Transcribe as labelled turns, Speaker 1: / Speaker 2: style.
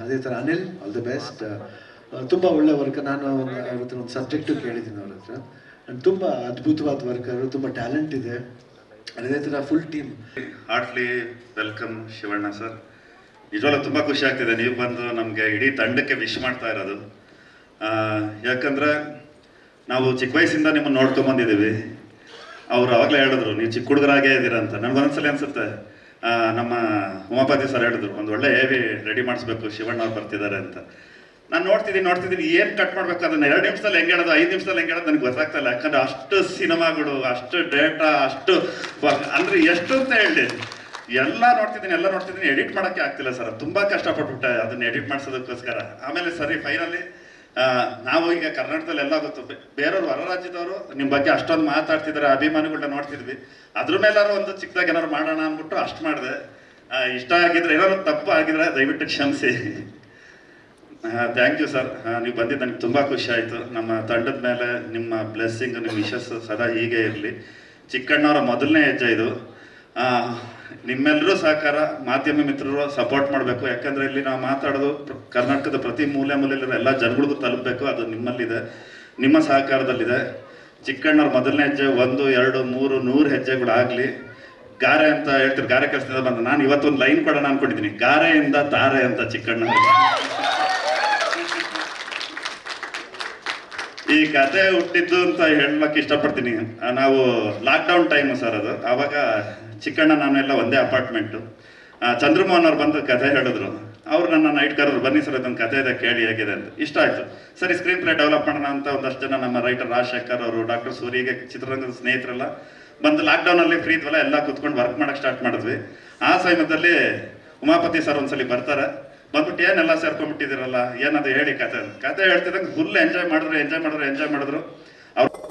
Speaker 1: ಅದೇ ಥರ Anil all the best ತುಂಬ ಒಳ್ಳೆ ವರ್ಕ್ ನಾನು ಒಂದು ಅವ್ರ ಹತ್ರ ಒಂದು ಸಬ್ಜೆಕ್ಟು ಕೇಳಿದ್ದೀನಿ ಅವ್ರ ಹತ್ರ And ತುಂಬ ಅದ್ಭುತವಾದ ವರ್ಕ್ ಅವರು ತುಂಬ ಟ್ಯಾಲೆಂಟ್ ಇದೆ ಅದೇ ಥರ full team
Speaker 2: heartly welcome Shivanna sir ನಿಜವಾಗ್ಲೂ ತುಂಬ ಖುಷಿ ಆಗ್ತಿದೆ ನೀವು ಬಂದು ನಮಗೆ ಇಡೀ ತಂಡಕ್ಕೆ ವಿಶ್ ಮಾಡ್ತಾ ಇರೋದು ಆ, ಯಾಕಂದ್ರೆ ನಾವು ಚಿಕ್ಕ ವಯಸ್ಸಿಂದ ನಿಮ್ಮನ್ನು ನೋಡ್ಕೊಂಬಂದಿದ್ದೀವಿ ಅವ್ರು ಅವಾಗಲೇ ಹೇಳಿದ್ರು ನೀವು ಚಿಕ್ಕ ಹುಡುಗರಾಗೇ ಇದ್ದೀರಾ ಅಂತ ನನಗೊಂದ್ಸಲಿ ಅನ್ಸುತ್ತೆ ಆ, ನಮ್ಮ ಉಮಾಪತಿ ಸರ್ ಹೇಳಿದ್ರು ಒಂದು ಒಳ್ಳೆ ಏವಿ ರೆಡಿ ಮಾಡಿಸ್ಬೇಕು ಶಿವಣ್ಣ ಅವ್ರು ಬರ್ತಿದ್ದಾರೆ ಅಂತ ನಾನು ನೋಡ್ತಿದ್ದೀನಿ ನೋಡ್ತಿದ್ದೀನಿ ಏನು ಕಟ್ ಮಾಡ್ಬೇಕು ಅದನ್ನ ಎರಡು ನಿಮಿಷದಲ್ಲಿ ಹೆಂಗೆ ಹೇಳೋದು ಐದು ನಿಮಿಷದಲ್ಲಿ ಹೆಂಗೆ ಹೇಳೋದು ನನಗೆ ಗೊತ್ತಾಗ್ತಾ ಇಲ್ಲ ಯಾಕಂದ್ರೆ ಅಷ್ಟು ಸಿನಿಮಾಗಳು ಅಷ್ಟು ಡೇಟಾ ಅಷ್ಟು ವ- ಅಂದ್ರೆ ಎಷ್ಟು ಅಂತ ಹೇಳಿ ಎಲ್ಲ ನೋಡ್ತಿದ್ದೀನಿ ಎಲ್ಲ ನೋಡ್ತಿದ್ದೀನಿ ಎಡಿಟ್ ಮಾಡೋಕ್ಕೆ ಆಗ್ತಿಲ್ಲ ಸರ್ ತುಂಬಾ ಕಷ್ಟಪಟ್ಬಿಟ್ಟೆ ಅದನ್ನ ಎಡಿಟ್ ಮಾಡಿಸೋದಕ್ಕೋಸ್ಕರ ಆಮೇಲೆ ಸರಿ ಫೈನಲಿ ನಾವು ಈಗ ಕರ್ನಾಟಕದಲ್ಲಿ ಎಲ್ಲ ಗೊತ್ತು ಬೆ- ಬೇರೆಯವ್ರು ಹೊರ ರಾಜ್ಯದವರು ನಿಮ್ಮ ಬಗ್ಗೆ ಅಷ್ಟೊಂದು ಮಾತಾಡ್ತಿದ್ದಾರೆ ಅಭಿಮಾನಿಗಳನ್ನ ನೋಡ್ತಿದ್ವಿ ಅದ್ರ ಮೇಲಾರು ಒಂದು ಚಿಕ್ಕದಾಗಿ ಏನಾದ್ರು ಮಾಡೋಣ ಅಂದ್ಬಿಟ್ಟು ಅಷ್ಟು ಮಾಡಿದೆ ಇಷ್ಟ ಆಗಿದ್ರೆ ಏನಾದ್ರು ತಪ್ಪು ಆಗಿದ್ರೆ ದಯವಿಟ್ಟು ಕ್ಷಮಿಸಿ ಥ್ಯಾಂಕ್ ಯು ಸರ್ ನೀವು ಬಂದಿದ್ದು ನನಗೆ ತುಂಬ ಖುಷಿ ಆಯಿತು ನಮ್ಮ ತಂಡದ ಮೇಲೆ ನಿಮ್ಮ ಬ್ಲೆಸ್ಸಿಂಗ್ ನಿಮ್ಮ ವಿಶಸ್ ಸದಾ ಹೀಗೆ ಇರಲಿ ಚಿಕ್ಕಣ್ಣವರ ಮೊದಲನೇ ಹೆಜ್ಜೆ ಇದು ಆ, ನಿಮ್ಮೆಲ್ಲರೂ ಸಹಕಾರ ಮಾಧ್ಯಮ ಮಿತ್ರರು ಸಪೋರ್ಟ್ ಮಾಡಬೇಕು ಯಾಕಂದರೆ ಇಲ್ಲಿ ನಾವು ಮಾತಾಡೋದು ಪ್ರ- ಕರ್ನಾಟಕದ ಪ್ರತಿ ಮೂಲೆ ಮೂಲೆಯಲ್ಲಿರೋ ಎಲ್ಲ ಜನಗಳಿಗೂ ತಲುಪಬೇಕು ಅದು ನಿಮ್ಮಲ್ಲಿದೆ ನಿಮ್ಮ ಸಹಕಾರದಲ್ಲಿದೆ ಚಿಕ್ಕಣ್ಣವ್ರ ಮೊದಲನೇ ಹೆಜ್ಜೆ ಒಂದು ಎರಡು ಮೂರು ನೂರು ಹೆಜ್ಜೆಗಳಾಗಲಿ ಗಾರೆ ಅಂತ ಹೇಳ್ತಾರೆ ಗಾರೆ ಕೆಲಸದಿಂದ ಬಂದ ನಾನು ಇವತ್ತೊಂದು ಲೈನ್ ಕೊಡೋಣ ಅನ್ಕೊಂಡಿದ್ದೀನಿ ಗಾರೆಯಿಂದ ತಾರೆ ಅಂತ ಚಿಕ್ಕಣ್ಣ ಈ ಕತೆ ಹುಟ್ಟಿದ್ದು ಅಂತ ಹೇಳಕ್ ಇಷ್ಟಪಡ್ತೀನಿ ಆ, ನಾವು ಲಾಕ್ಡೌನ್ ಟೈಮ್ ಸರ್ ಅದು ಆವಾಗ ಚಿಕ್ಕಣ್ಣ ನಾನೆಲ್ಲ ಒಂದೇ ಅಪಾರ್ಟ್ಮೆಂಟು ಚಂದ್ರಮೋಹನ್ ಅವ್ರು ಬಂದು ಕತೆ ಹೇಳಿದ್ರು ಅವ್ರು ನನ್ನ ನೈಟ್ ಕರೆದ್ರು ಬನ್ನಿ ಸರ್ ಅದೊಂದು ಕತೆ ಇದೆ ಕೇಳಿ ಹೇಗಿದೆ ಅಂತ ಇಷ್ಟ ಆಯ್ತು ಸರಿ ಸ್ಕ್ರೀನ್ ಪ್ಲೇ ಡೆವಲಪ್ ಮಾಡೋಣ ಅಂತ ಒಂದಷ್ಟು ಜನ ನಮ್ಮ ರೈಟರ್ ರಾಜಶೇಖರ್ ಅವರು ಡಾಕ್ಟರ್ ಸೂರಿಗೆ ಚಿತ್ರರಂಗದ ಸ್ನೇಹಿತರೆಲ್ಲ ಬಂದು ಲಾಕ್ಡೌನ್ ಅಲ್ಲಿ ಫ್ರೀ ಇದ್ವಲ್ಲ ಎಲ್ಲ ಕುತ್ಕೊಂಡು ವರ್ಕ್ ಮಾಡಕ್ ಸ್ಟಾರ್ಟ್ ಮಾಡಿದ್ವಿ ಆ ಸಮಯದಲ್ಲಿ ಉಮಾಪತಿ ಸರ್ ಒಂದ್ಸಲಿ ಬರ್ತಾರೆ ಬಂದ್ಬಿಟ್ಟು ಏನೆಲ್ಲ ಸೇರ್ಕೊಂಡ್ಬಿಟ್ಟಿದ್ದೀರಲ್ಲ ಏನದು ಹೇಳಿ ಕತೆ ಅಂತ. ಕತೆ ಹೇಳ್ತಿದ್ದಂಗೆ ಫುಲ್ ಎಂಜಾಯ್ ಮಾಡಿದ್ರು ಎಂಜಾಯ್ ಮಾಡಿದ್ರು ಎಂಜಾಯ್ ಮಾಡಿದ್ರು ಅವ್ರು